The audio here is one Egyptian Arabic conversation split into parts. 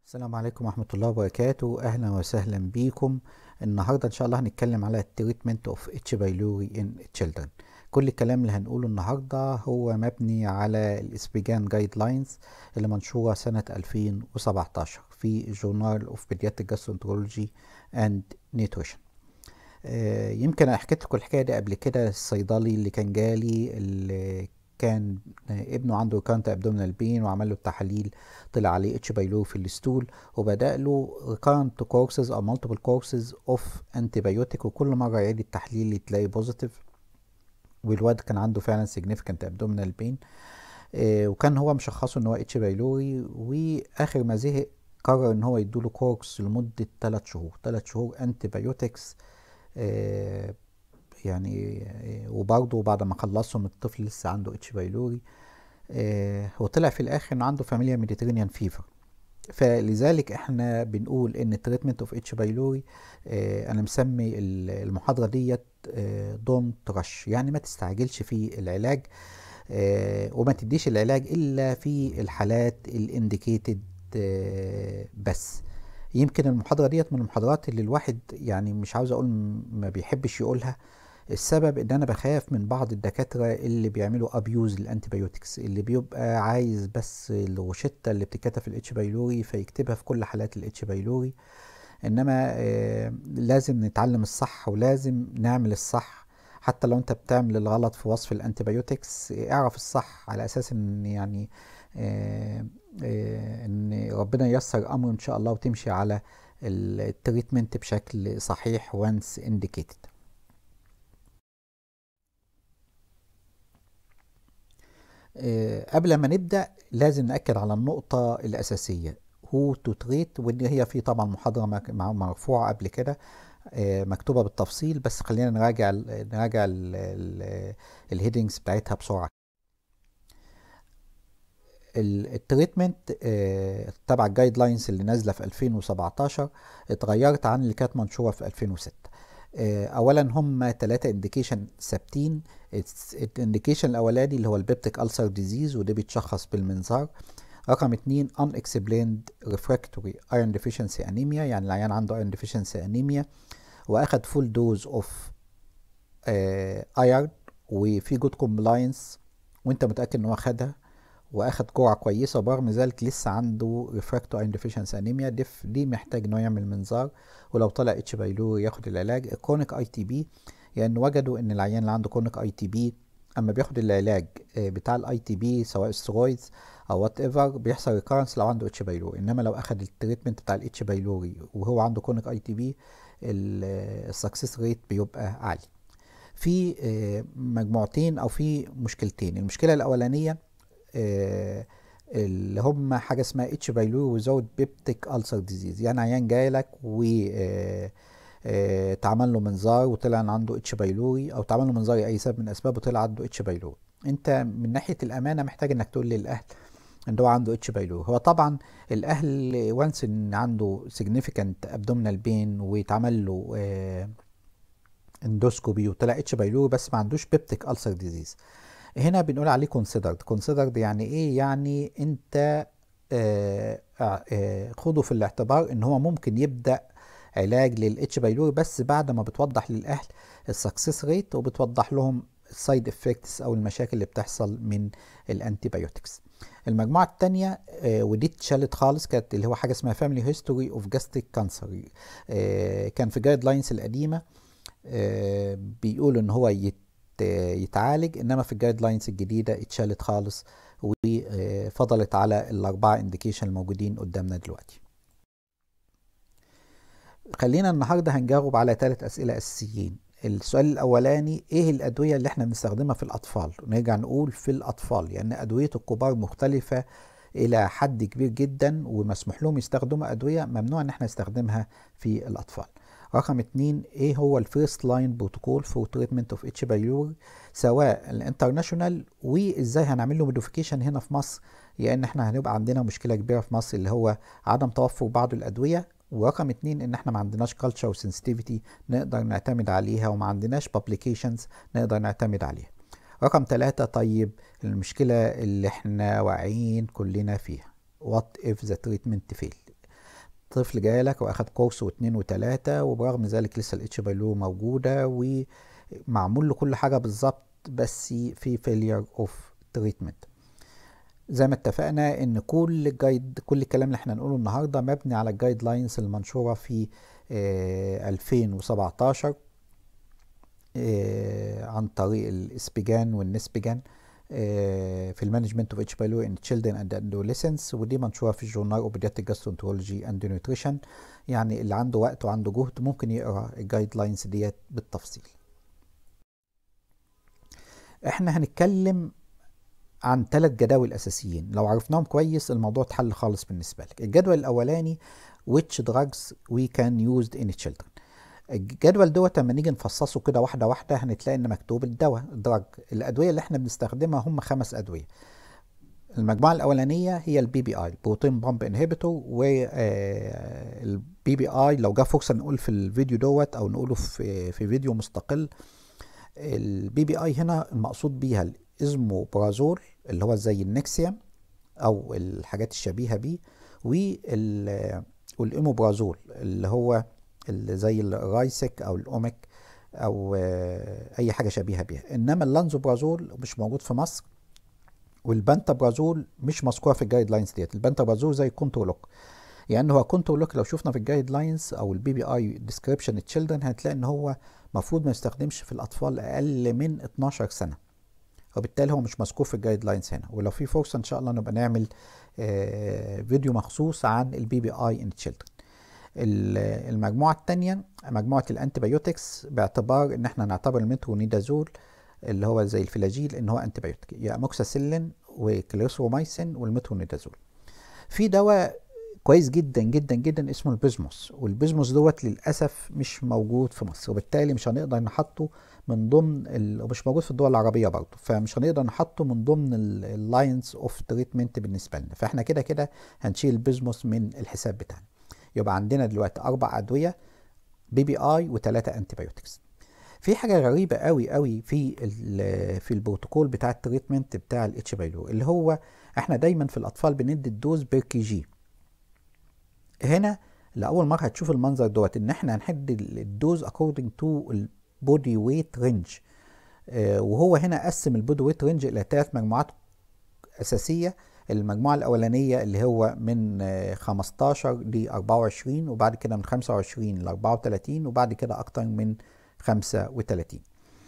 السلام عليكم ورحمة الله وبركاته أهلا وسهلا بيكم النهاردة إن شاء الله هنتكلم على التريتمنت اوف اتش بايلوري ان children كل الكلام اللي هنقوله النهاردة هو مبني على الاسبيجان جايد لاينز اللي منشورة سنة 2017 في جورنال اوف بيدياتريك جاسترونترولوجي اند نيوتريشن يمكن انا حكيت لكم الحكايه دي قبل كده الصيدلي اللي كان جالي اللي كان ابنه عنده كانت ابدومينال بين وعمل له التحاليل طلع عليه اتش بايلور في الستول وبدا له ريكارنت كورسز او مالتيبل كورسز اوف انتي وكل مره يعيد التحليل تلاقي بوزيتيف والواد كان عنده فعلا سيجنيفيكانت ابدومينال بين وكان هو مشخصه ان هو اتش بايلوري واخر ما زهق قرر ان هو يدوله كورس لمده 3 شهور 3 شهور انتي بايوتكس آه يعني آه وبرضه بعد ما خلصهم الطفل لسه عنده اتش بايلوري آه وطلع في الاخر انه عنده فاميليا ميديترينيان فيفر فلذلك احنا بنقول ان التريتمنت اوف اتش بايلوري انا مسمي المحاضره ديت دونت رش يعني ما تستعجلش في العلاج وما تديش العلاج الا في الحالات الانديكيتد بس يمكن المحاضرة ديت من المحاضرات اللي الواحد يعني مش عاوز اقول ما بيحبش يقولها السبب ان انا بخاف من بعض الدكاترة اللي بيعملوا ابيوز للانتيبيوتكس اللي بيبقى عايز بس الروشتة اللي بتتكتب في الاتش بايلوري فيكتبها في كل حالات الاتش بايلوري انما آه لازم نتعلم الصح ولازم نعمل الصح حتى لو انت بتعمل الغلط في وصف الانتيبيوتكس اعرف الصح على اساس ان يعني آه آه ان ربنا ييسر امره ان شاء الله وتمشي على التريتمنت بشكل صحيح وانس انديكيتد قبل ما نبدا لازم ناكد على النقطه الاساسيه هو تو تريت واللي هي في طبعا محاضره مرفوعه قبل كده مكتوبه بالتفصيل بس خلينا نراجع نراجع الهيدنجز بتاعتها بسرعه التريتمنت تبع الجايد لاينز اللي نازله في 2017 اتغيرت عن اللي كانت منشوره في 2006 اولا هم ثلاثه انديكيشن ثابتين الانديكيشن الاولاني اللي هو البيبتيك ألسر ديزيز وده بيتشخص بالمنظار رقم اتنين unexplained refractory iron deficiency anemia يعني العيان عنده iron deficiency anemia واخد فول دوز اوف ايرن وفي جود كومبلاينس وانت متاكد ان هو خدها واخد جرعه كويسه وبرغم ذلك لسه عنده ريفراكتو ايرن ديفيشنسي انيميا دي, دي محتاج انه يعمل منظار ولو طلع اتش بايلوري ياخد العلاج الكرونيك اي تي بي لان يعني وجدوا ان العيان اللي عنده كرونيك اي تي بي اما بياخد العلاج بتاع الاي تي بي سواء سترويدز او وات ايفر بيحصل ريكارنس لو عنده اتش بايلوري انما لو اخد التريتمنت بتاع الاتش بايلوري وهو عنده كرونيك اي تي بي السكسس ريت بيبقى عالي في مجموعتين او في مشكلتين المشكله الاولانيه اللي هم حاجه اسمها اتش بايلوري وزود بيبتيك ألسر ديزيز يعني عيان جاي لك و اتعمل له منظار وطلع ان عنده اتش بايلوري او اتعمل له منظار اي سبب من اسباب وطلع عنده اتش بايلوري انت من ناحيه الامانه محتاج انك تقول للاهل ان هو عنده اتش بايلوري هو طبعا الاهل وانس ان عنده سيجنيفيكانت ابدومينال بين ويتعمل له اه اندوسكوبي وطلع اتش بايلوري بس ما عندوش بيبتيك ألسر ديزيز هنا بنقول عليه كونسيدرد كونسيدرد يعني ايه يعني انت آه آه خده في الاعتبار ان هو ممكن يبدا علاج للاتش بايلوري بس بعد ما بتوضح للاهل السكسس ريت وبتوضح لهم السايد افكتس او المشاكل اللي بتحصل من الانتي بايوتكس المجموعه الثانيه آه ودي اتشالت خالص كانت اللي هو حاجه اسمها فاميلي هيستوري اوف جاستريك كانسر كان في جايد لاينز القديمه بيقولوا ان هو يت يتعالج انما في الجايد لاينز الجديده اتشالت خالص وفضلت على الاربعه انديكيشن الموجودين قدامنا دلوقتي خلينا النهارده هنجاوب على ثلاث اسئله اساسيين السؤال الاولاني ايه الادويه اللي احنا بنستخدمها في الاطفال نرجع نقول في الاطفال لان يعني ادويه الكبار مختلفه الى حد كبير جدا ومسموح لهم يستخدموا ادويه ممنوع ان احنا نستخدمها في الاطفال رقم اتنين ايه هو الفيرست لاين بروتوكول فور تريتمنت اوف اتش بايلور سواء الانترناشونال وازاي هنعمل له موديفيكيشن هنا في مصر لان احنا هنبقى عندنا مشكله كبيره في مصر اللي هو عدم توفر بعض الادويه ورقم اتنين ان احنا ما عندناش كلتشر وسنسيتيفيتي نقدر نعتمد عليها وما عندناش بابليكيشنز نقدر نعتمد عليها رقم ثلاثة طيب المشكلة اللي احنا واقعين كلنا فيها what if the treatment fail طفل جاي لك واخد كورس واثنين وثلاثة وبرغم ذلك لسه الاتش بايلو موجودة ومعمول له كل حاجة بالظبط بس في فيلير اوف تريتمنت زي ما اتفقنا ان كل جايد كل الكلام اللي احنا نقوله النهارده مبني على الجايد لاينز المنشوره في اه 2017 اه عن طريق الاسبيجان والنسبيجان اه في المانجمنت اوف اتش بايلو ان تشيلدرن اند ادوليسنس ودي منشوره في الجورنال اوف بيدياتريك جاسترونترولوجي اند نيوتريشن يعني اللي عنده وقت وعنده جهد ممكن يقرا الجايد لاينز ديت بالتفصيل احنا هنتكلم عن ثلاث جداول اساسيين لو عرفناهم كويس الموضوع اتحل خالص بالنسبه لك الجدول الاولاني which drugs we can use in children الجدول دوت لما نيجي نفصصه كده واحده واحده هنتلاقي ان مكتوب الدواء الدرج الادويه اللي احنا بنستخدمها هم خمس ادويه المجموعه الاولانيه هي البي بي اي بروتين بامب انهبيتور والبي بي اي لو جه فرصه نقول في الفيديو دوت او نقوله في في فيديو مستقل البي بي اي هنا المقصود بيها الازموبرازول اللي هو زي النكسيوم او الحاجات الشبيهه بيه والاموبرازول اللي هو اللي زي الرايسك او الاوميك او اي حاجه شبيهه بيها انما اللانزوبرازول مش موجود في مصر والبنتابرازول مش مذكوره في الجايد لاينز ديت البنتابرازول زي كونترولوك يعني هو كونترولوك لو شفنا في الجايد لاينز او البي بي اي ديسكريبشن تشيلدرن هتلاقي ان هو المفروض ما يستخدمش في الاطفال اقل من 12 سنه وبالتالي هو مش مذكور في الجايد لاينز هنا ولو في فرصه ان شاء الله نبقى نعمل آه فيديو مخصوص عن البي بي اي ان تشيلدرن المجموعه الثانيه مجموعه الانتيبيوتكس باعتبار ان احنا نعتبر المترونيدازول اللي هو زي الفلاجيل ان هو انتيبيوتيك يا اموكساسيلين وكليسرومايسين والمترونيدازول في دواء كويس جدا جدا جدا اسمه البيزموس والبيزموس دوت للاسف مش موجود في مصر وبالتالي مش هنقدر نحطه من ضمن ال... ومش موجود في الدول العربيه برضه فمش هنقدر نحطه من ضمن اللاينز اوف تريتمنت بالنسبه لنا فاحنا كده كده هنشيل البيزموس من الحساب بتاعنا يبقى عندنا دلوقتي اربع ادويه بي بي اي وثلاثه انتيبيوتكس في حاجه غريبه قوي قوي في في البروتوكول بتاع التريتمنت بتاع الاتش بايلو اللي هو احنا دايما في الاطفال بندي الدوز بير كي جي هنا لاول مره هتشوف المنظر دوت ان احنا هنحدد الدوز according to البودي ويت رينج وهو هنا قسم البودي ويت رينج الى ثلاث مجموعات اساسيه المجموعه الاولانيه اللي هو من 15 ل 24 وبعد كده من 25 ل 34 وبعد كده اكتر من 35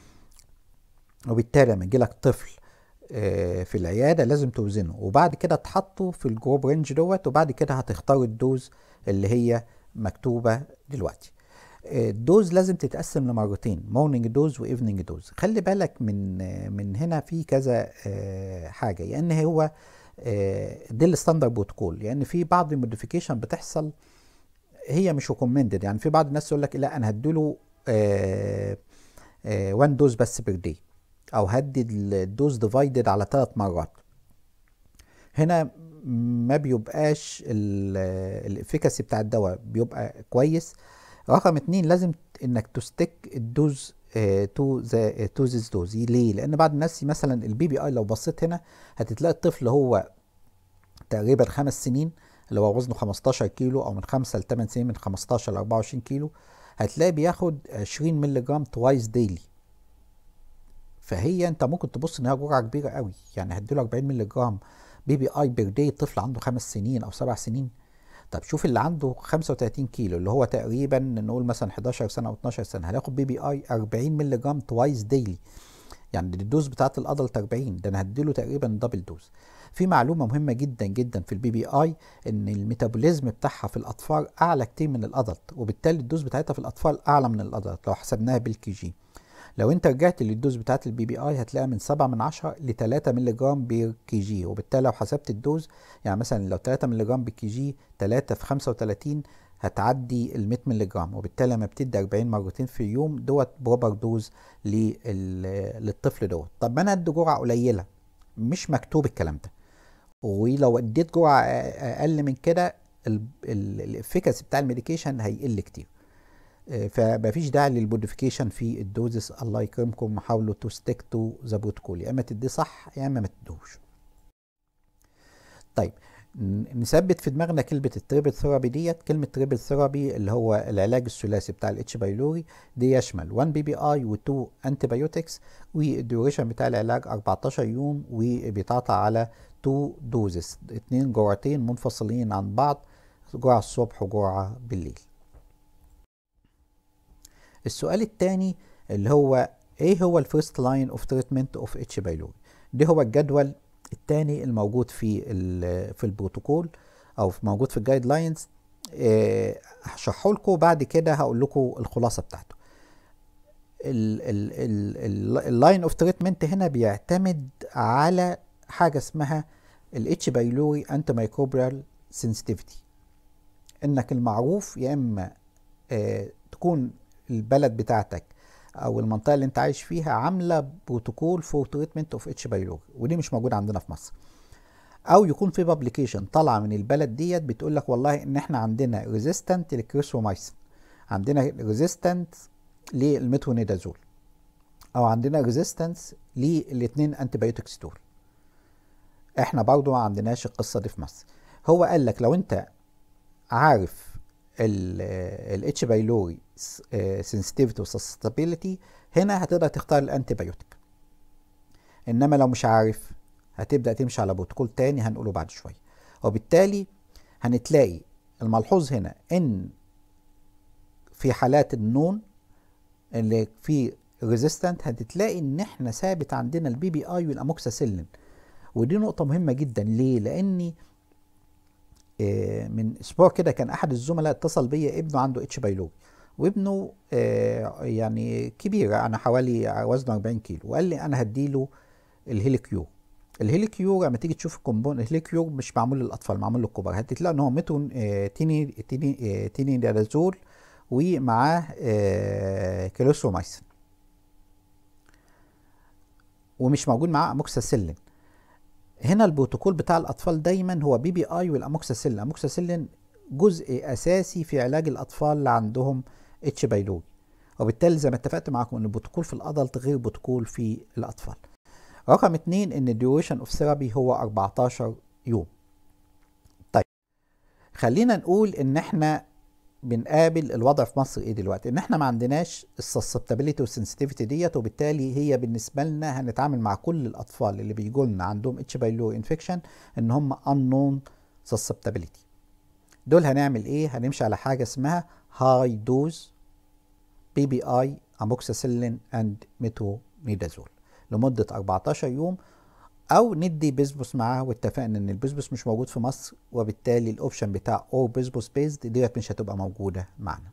وبالتالي لما يجي لك طفل في العياده لازم توزنه وبعد كده تحطه في الجروب رينج دوت وبعد كده هتختار الدوز اللي هي مكتوبه دلوقتي الدوز لازم تتقسم لمرتين مورنينج دوز وايفنينج دوز خلي بالك من من هنا في كذا حاجه لان يعني هو دي الستاندرد بروتوكول لان يعني في بعض الموديفيكيشن بتحصل هي مش ريكومندد يعني في بعض الناس يقول لك لا انا هديله 1 دوز بس بير داي او هدي الدوز ديفايدد على ثلاث مرات هنا ما بيبقاش الافيكاسي بتاع الدواء بيبقى كويس رقم اتنين لازم انك تستك الدوز تو ذا تو ذيس دوز ليه؟ لان بعض الناس مثلا البي بي اي لو بصيت هنا هتتلاقي الطفل هو تقريبا خمس سنين اللي هو وزنه 15 كيلو او من 5 ل 8 سنين من 15 ل 24 كيلو هتلاقي بياخد 20 مللي جرام توايس ديلي فهي انت ممكن تبص ان هي جرعه كبيره قوي يعني هديله 40 مللي جرام بي بي اي بير داي طفل عنده خمس سنين او سبع سنين طب شوف اللي عنده 35 كيلو اللي هو تقريبا نقول مثلا 11 سنه او 12 سنه هياخد بي بي اي 40 مللي جرام توايس ديلي يعني الدوز بتاعت الادلت 40 ده انا هديله تقريبا دبل دوز في معلومه مهمه جدا جدا في البي بي اي ان الميتابوليزم بتاعها في الاطفال اعلى كتير من الادلت وبالتالي الدوز بتاعتها في الاطفال اعلى من الادلت لو حسبناها بالكي جي لو انت رجعت للدوز بتاعت البي بي اي هتلاقيها من 7 من 10 ل 3 مللي جرام بير كي جي وبالتالي لو حسبت الدوز يعني مثلا لو 3 مللي جرام بالكي جي 3 في 35 هتعدي ال 100 مللي جرام وبالتالي لما بتدي 40 مرتين في اليوم دوت بروبر دوز للطفل دوت طب ما انا ادي جرعه قليله مش مكتوب الكلام ده ولو اديت جرعه اقل من كده الافيكاسي بتاع الميديكيشن هيقل كتير فمفيش داعي للموديفيكيشن في الدوزس الله يكرمكم حاولوا تو ستيك تو ذا بروتوكول يا اما تديه صح يا اما ما تدوش طيب نثبت في دماغنا كلمة التريبل ثيرابي ديت كلمة تريبل ثيرابي اللي هو العلاج الثلاثي بتاع الاتش بايلوري دي يشمل 1 بي بي اي و2 انتي بايوتكس والديوريشن بتاع العلاج 14 يوم وبيتعطى على 2 دوزز اتنين جرعتين منفصلين عن بعض جرعة الصبح وجرعة بالليل السؤال الثاني اللي هو ايه هو الفيرست لاين اوف تريتمنت اوف اتش بايلوري ده هو الجدول الثاني الموجود في في البروتوكول او موجود في الجايد لاينز هشرحه لكم بعد كده هقول لكم الخلاصه بتاعته اللاين اوف تريتمنت هنا بيعتمد على حاجه اسمها الاتش بايلوري انتي مايكروبيال سنسيتيفيتي انك المعروف يا اما اه تكون البلد بتاعتك او المنطقه اللي انت عايش فيها عامله بروتوكول فور تريتمنت اوف اتش بايلوري ودي مش موجوده عندنا في مصر او يكون في بابليكيشن طالعه من البلد ديت بتقول لك والله ان احنا عندنا ريزيستنت للكريسومايسين عندنا ريزيستنت للميترونيدازول او عندنا ريزيستنس للاثنين انتي بايوتكس دول احنا برضو ما عندناش القصه دي في مصر هو قال لك لو انت عارف الاتش بايلوري سنسيتيفيتي وسستابيليتي هنا هتقدر تختار الانتي بايوتيك انما لو مش عارف هتبدا تمشي على بروتوكول تاني هنقوله بعد شويه وبالتالي هنتلاقي الملحوظ هنا ان في حالات النون اللي في ريزيستنت هتلاقي ان احنا ثابت عندنا البي بي اي والاموكساسيلين ودي نقطه مهمه جدا ليه لاني من اسبوع كده كان احد الزملاء اتصل بيا ابنه عنده اتش بايلوري وابنه آه يعني كبير انا حوالي وزنه 40 كيلو وقال لي انا هديله الهيليكيور الهيليكيور لما تيجي تشوف الكومبون الهيليكيور مش معمول للاطفال معمول للكبار هتلاقي ان هو ميتون آه تيني تيني آه تيني دازول ومعاه آه كلوسومايسين ومش موجود معاه اموكساسيلين هنا البروتوكول بتاع الاطفال دايما هو بي بي اي والاموكساسيلين الاموكساسيلين جزء اساسي في علاج الاطفال اللي عندهم اتش بايلوري وبالتالي زي ما اتفقت معاكم ان البروتوكول في الادلت غير بروتوكول في الاطفال رقم اتنين ان الديوريشن اوف ثيرابي هو 14 يوم طيب خلينا نقول ان احنا بنقابل الوضع في مصر ايه دلوقتي ان احنا ما عندناش السسبتابيليتي والسنسيتيفيتي ديت وبالتالي هي بالنسبه لنا هنتعامل مع كل الاطفال اللي بيجوا لنا عندهم اتش بايلوري انفكشن ان هم unknown susceptibility دول هنعمل ايه هنمشي على حاجه اسمها هاي دوز بي بي اي اموكساسيلين اند ميتونيدازول لمده 14 يوم او ندي بيزبوس معاه واتفقنا ان البيزبوس مش موجود في مصر وبالتالي الاوبشن بتاع او بيزبوس بيزد ديت مش هتبقى موجوده معنا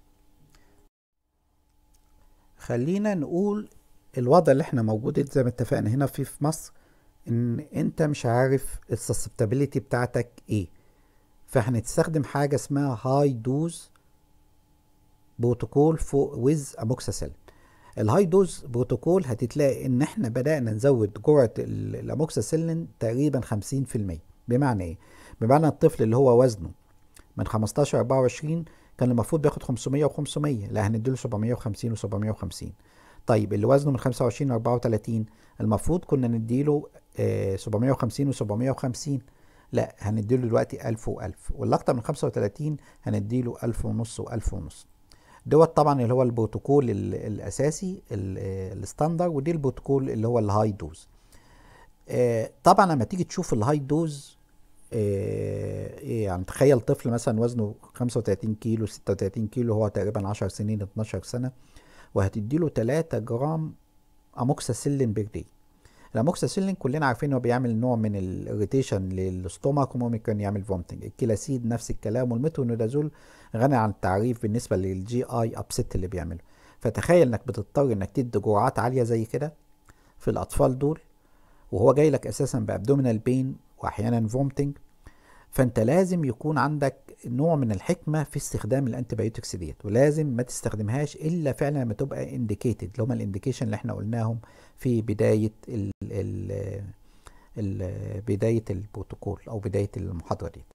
خلينا نقول الوضع اللي احنا موجود زي ما اتفقنا هنا في في مصر ان انت مش عارف السسبتابيليتي بتاعتك ايه فهنستخدم حاجه اسمها هاي دوز بروتوكول فوق ويز اموكساسيلين الهاي دوز بروتوكول هتتلاقي ان احنا بدأنا نزود جرعة الاموكساسيلين تقريبا 50% بمعنى ايه؟ بمعنى الطفل اللي هو وزنه من 15 24 كان المفروض بياخد 500 و500 لا هنديله 750 و750 طيب اللي وزنه من 25 ل 34 المفروض كنا نديله آه 750 و750 لا هنديله دلوقتي 1000 و1000 واللي اكتر من 35 هنديله 1000 ونص و1000 ونص دوت طبعا اللي هو البروتوكول الاساسي الستاندر ودي البروتوكول اللي هو الهاي دوز آه طبعا لما تيجي تشوف الهاي دوز آه يعني تخيل طفل مثلا وزنه 35 كيلو 36 كيلو هو تقريبا 10 سنين 12 سنه وهتديله 3 جرام اموكساسيلين بير دي الاموكساسيلين كلنا عارفين انه بيعمل نوع من الاريتيشن للاستومك وممكن يعمل فومتنج الكلاسيد نفس الكلام والميترونيدازول غني عن التعريف بالنسبه للجي اي ابست اللي بيعمله فتخيل انك بتضطر انك تدي جرعات عاليه زي كده في الاطفال دول وهو جاي لك اساسا بابدومينال بين واحيانا فومتنج فانت لازم يكون عندك نوع من الحكمه في استخدام الانتيبيوتكس ديت ولازم ما تستخدمهاش الا فعلا لما تبقى انديكيتد اللي هم الانديكيشن اللي احنا قلناهم في بدايه ال ال ال بدايه البروتوكول او بدايه المحاضره دي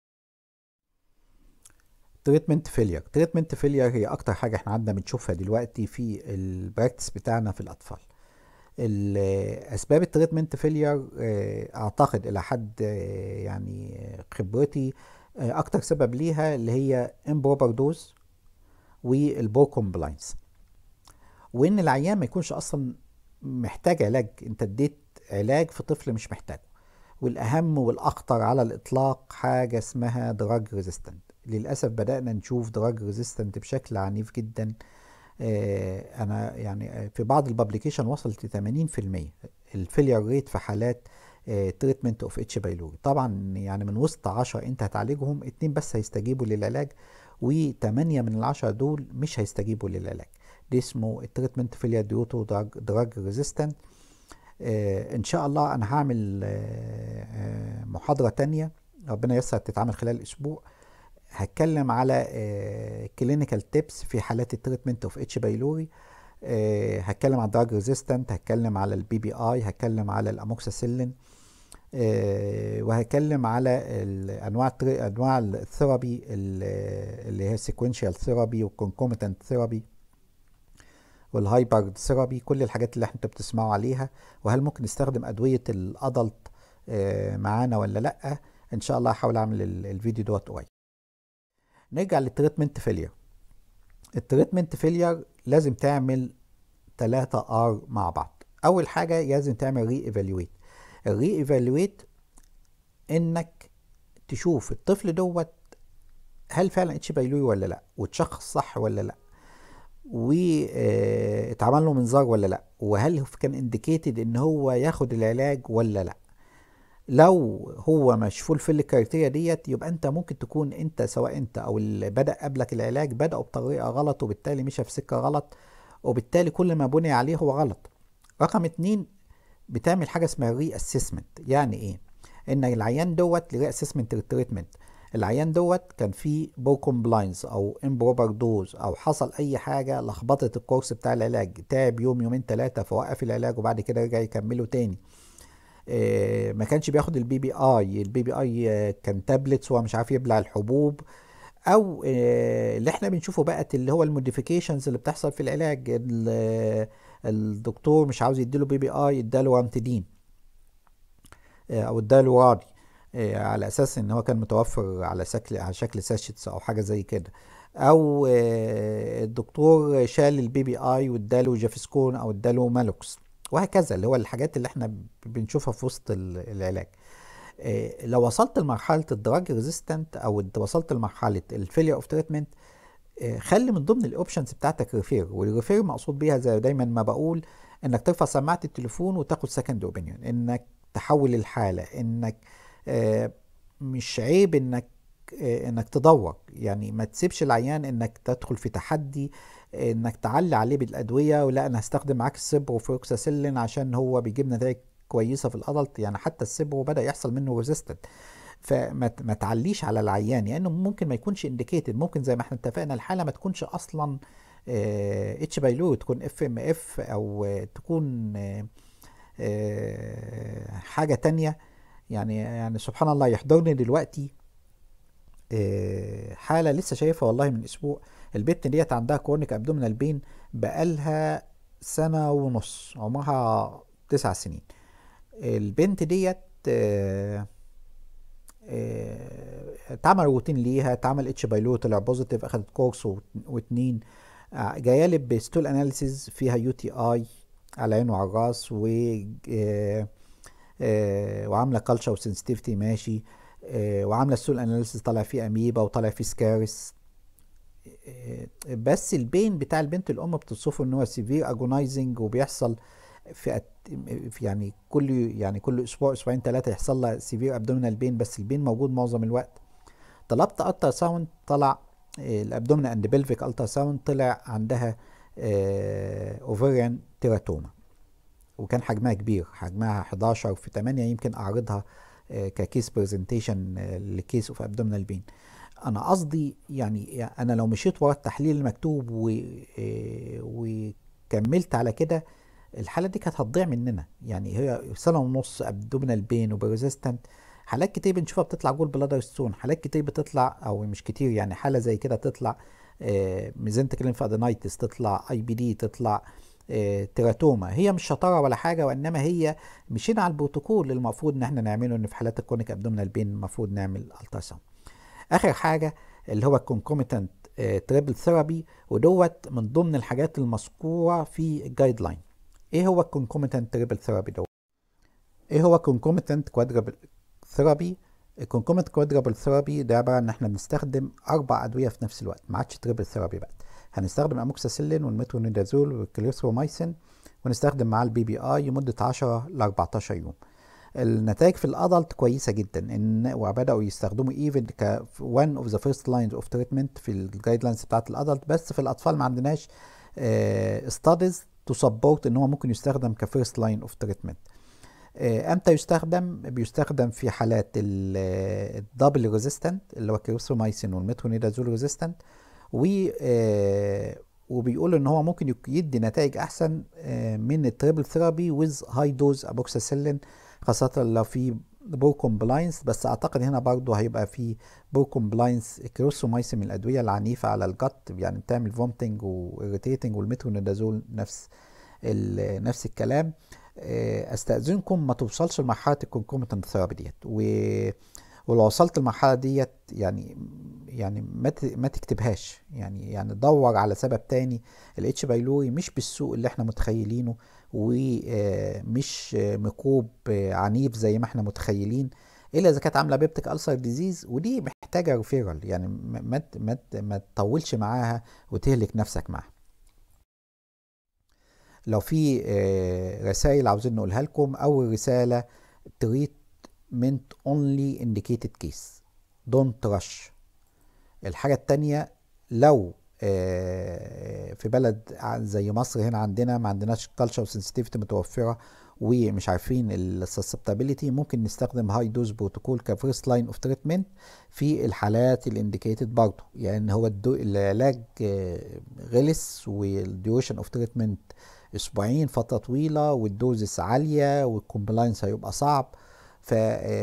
تريتمنت فيلير تريتمنت فيلير هي اكتر حاجه احنا عندنا بنشوفها دلوقتي في البراكتس بتاعنا في الاطفال اسباب التريتمنت فيلير اعتقد الى حد آه، يعني خبرتي آه، اكتر سبب ليها اللي هي امبروبر دوز والبور كومبلاينس وان العيان ما يكونش اصلا محتاج علاج انت اديت علاج في طفل مش محتاجه والاهم والاخطر على الاطلاق حاجه اسمها دراج ريزيستنت للاسف بدانا نشوف دراج ريزيستنت بشكل عنيف جدا آه، انا يعني في بعض البابليكيشن وصلت ل 80% الفيلير ريت في حالات تريتمنت اوف اتش بايلوري طبعا يعني من وسط 10 انت هتعالجهم اتنين بس هيستجيبوا للعلاج و8 من العشرة دول مش هيستجيبوا للعلاج دي اسمه التريتمنت فيلير ديو تو دراج ريزيستنت ان شاء الله انا هعمل آه، آه، محاضرة تانية ربنا يسر تتعمل خلال اسبوع هتكلم على كلينيكال تيبس في حالات التريتمنت اوف اتش بايلوري هتكلم على الدراج ريزيستنت هتكلم على البي بي اي هتكلم على الاموكساسيلين آه، وهتكلم على انواع انواع الثيرابي اللي هي سيكونشال ثيرابي والكونكوميتنت ثيرابي والهايبر ثيرابي كل الحاجات اللي احنا بتسمعوا عليها وهل ممكن نستخدم ادويه الادلت آه، معانا ولا لا ان شاء الله هحاول اعمل الفيديو دوت قريب نرجع للتريتمنت فيلير التريتمنت فيلير لازم تعمل 3 ار مع بعض اول حاجه لازم تعمل ري ايفالويت الري ايفالويت انك تشوف الطفل دوت هل فعلا اتش بايلوي ولا لا وتشخص صح ولا لا واتعمل آه، له منظار ولا لا وهل كان انديكيتد ان هو ياخد العلاج ولا لا لو هو مش فول الكريتيريا ديت يبقى انت ممكن تكون انت سواء انت او اللي بدا قبلك العلاج بداوا بطريقه غلط وبالتالي مشى في سكه غلط وبالتالي كل ما بني عليه هو غلط رقم اتنين بتعمل حاجه اسمها ري اسسمنت يعني ايه ان العيان دوت لري اسسمنت للتريتمنت العيان دوت كان فيه بو كومبلاينس او امبروبر دوز او حصل اي حاجه لخبطت الكورس بتاع العلاج تعب يوم يومين ثلاثه فوقف العلاج وبعد كده رجع يكمله تاني آه، ما كانش بياخد البي بي اي البي بي اي كان تابلتس وهو مش عارف يبلع الحبوب او آه، اللي احنا بنشوفه بقى اللي هو الموديفيكيشنز اللي بتحصل في العلاج الدكتور مش عاوز يديله بي بي اي اداله وامتدين آه، او اداله راضي على اساس ان هو كان متوفر على شكل على شكل ساشيتس او حاجه زي كده او الدكتور شال البي بي اي واداله جافسكون او اداله مالوكس وهكذا اللي هو الحاجات اللي احنا بنشوفها في وسط العلاج آه، لو وصلت لمرحله الدراج ريزيستنت او وصلت لمرحله الفيلير اوف تريتمنت خلي من ضمن الاوبشنز بتاعتك ريفير والريفير مقصود بيها زي دايما ما بقول انك ترفع سماعه التليفون وتاخد سكند اوبينيون انك تحول الحاله انك آه، مش عيب انك آه، انك تدور يعني ما تسيبش العيان انك تدخل في تحدي انك تعلي عليه بالادويه ولا انا هستخدم معاك السبرو فلوكساسيلين عشان هو بيجيب نتائج كويسه في الادلت يعني حتى السبرو بدا يحصل منه ريزيستنت فما ما تعليش على العيان لانه يعني ممكن ما يكونش انديكيتد ممكن زي ما احنا اتفقنا الحاله ما تكونش اصلا اتش بايلو تكون اف ام اف او تكون آه، آه، حاجه تانية يعني يعني سبحان الله يحضرني دلوقتي آه، حاله لسه شايفها والله من اسبوع البت ديت عندها كورنيك ابدومينال بين بقالها سنة ونص عمرها تسع سنين البنت ديت آه، آه، اتعمل روتين ليها اتعمل اتش بايلو طلع بوزيتيف اخدت كورس واتنين آه، جايه لي بستول اناليسيز فيها يو تي اي على عين وعلى الراس و وعامله كلتشر وسنسيتيفيتي ماشي وعامله ستول اناليسيز طالع فيه اميبا وطالع فيه سكارس بس البين بتاع البنت الام بتوصفه ان هو سيفير اجونايزنج وبيحصل في, في يعني كل يعني كل اسبوع اسبوعين ثلاثه يحصل لها سيفير ابدومينال بين بس البين موجود معظم الوقت طلبت الترا ساوند طلع الابدومينال اند بلفيك الترا ساوند طلع عندها اوفريان تيراتوما وكان حجمها كبير حجمها 11 في 8 يمكن اعرضها آه، ككيس برزنتيشن لكيس اوف ابدومينال بين انا قصدي يعني انا لو مشيت ورا التحليل المكتوب و... آه، وكملت على كده الحاله دي كانت هتضيع مننا يعني هي سنه ونص ابدومينال بين وبريزيستنت حالات كتير بنشوفها بتطلع جول بلادر ستون حالات كتير بتطلع او مش كتير يعني حاله زي كده تطلع آه، ميزنتك لينفادينايتس تطلع اي بي دي تطلع آه، تيراتوما هي مش شطاره ولا حاجه وانما هي مشينا على البروتوكول اللي المفروض ان احنا نعمله ان في حالات الكونيك ابدومينال بين المفروض نعمل التراساوند اخر حاجه اللي هو الكونكوميتنت تريبل ثيرابي ودوت من ضمن الحاجات المذكوره في الجايد لاين ايه هو الكونكوميتنت تريبل ثيرابي دوت ايه هو كونكوميتنت كوادربل ثيرابي الكونكوميتنت كوادربل ثيرابي ده عباره عن ان احنا بنستخدم اربع ادويه في نفس الوقت ما عادش تريبل ثيرابي بقى هنستخدم اموكساسيلين والميترونيدازول والكليثرومايسين ونستخدم معاه البي بي اي لمده 10 ل 14 يوم النتائج في الادلت كويسه جدا ان وبداوا يستخدموا ايفن ك one اوف ذا فيرست لاينز اوف تريتمنت في الجايد لاينز بتاعت الادلت بس في الاطفال ما عندناش ستاديز تو سبورت ان هو ممكن يستخدم كفيرست لاين اوف تريتمنت امتى يستخدم بيستخدم في حالات الدبل ريزيستنت اللي هو كيروسومايسين والميترونيدازول ريزيستنت و آه، وبيقول ان هو ممكن يك- يدي نتائج احسن آه، من التريبل ثيرابي ويز هاي دوز ابوكساسيلين خاصة لو في بور كومبلاينس بس اعتقد هنا برضو هيبقى في بور كومبلاينس كيروسومايسين من الادوية العنيفة على الجت يعني بتعمل فومتنج وإيريتيتنج والميترونيدازول نفس ال- نفس الكلام آه، استاذنكم ما توصلش لمرحله الكونكوميتنت ثيرابي ديت و... ولو وصلت المرحله ديت يعني يعني ما ت... ما تكتبهاش يعني يعني دور على سبب تاني الاتش بايلوري مش بالسوء اللي احنا متخيلينه ومش ميكروب آه، عنيف زي ما احنا متخيلين الا اذا كانت عامله بيبتيك السر ديزيز ودي محتاجه ريفيرال يعني ما ما ت- ما ت- ما تطولش معاها وتهلك نفسك معاها لو في رسائل عاوزين نقولها لكم اول رساله treatment only indicated case don't rush الحاجه التانية لو آه، في بلد ع- زي مصر هنا عندنا ما عندناش كالتشر سنسيتيفيتي متوفره ومش عارفين السسبتابيليتي ممكن نستخدم هاي دوز بروتوكول كفيرست لاين اوف تريتمنت في الحالات الانديكيتد برضه يعني هو الدو العلاج آه، غلس والديوريشن اوف تريتمنت اسبوعين فتره طويله والدوزس عاليه والكومبلاينس هيبقى صعب ف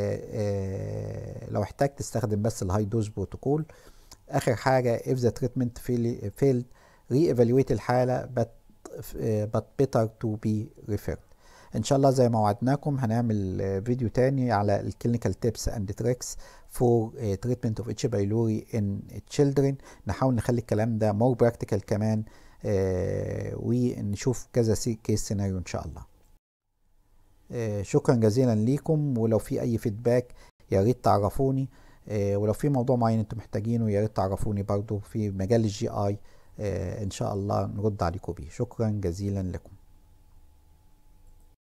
لو احتاج تستخدم بس الهاي دوز بروتوكول اخر حاجه if the treatment fail- failed re-evaluate الحاله but but better to be referred ان شاء الله زي ما وعدناكم هنعمل آه، فيديو تاني على الكلينيكال تيبس اند تريكس فور تريتمنت اوف اتش بايلوري ان children نحاول نخلي الكلام ده مور براكتيكال كمان آه، ونشوف كذا كيس سيناريو ان شاء الله آه، شكرا جزيلا ليكم ولو في اي فيدباك يا ريت تعرفوني آه، ولو في موضوع معين انتم محتاجينه يا ريت تعرفوني برضو في مجال الجي اي ان شاء الله نرد عليكم بيه شكرا جزيلا لكم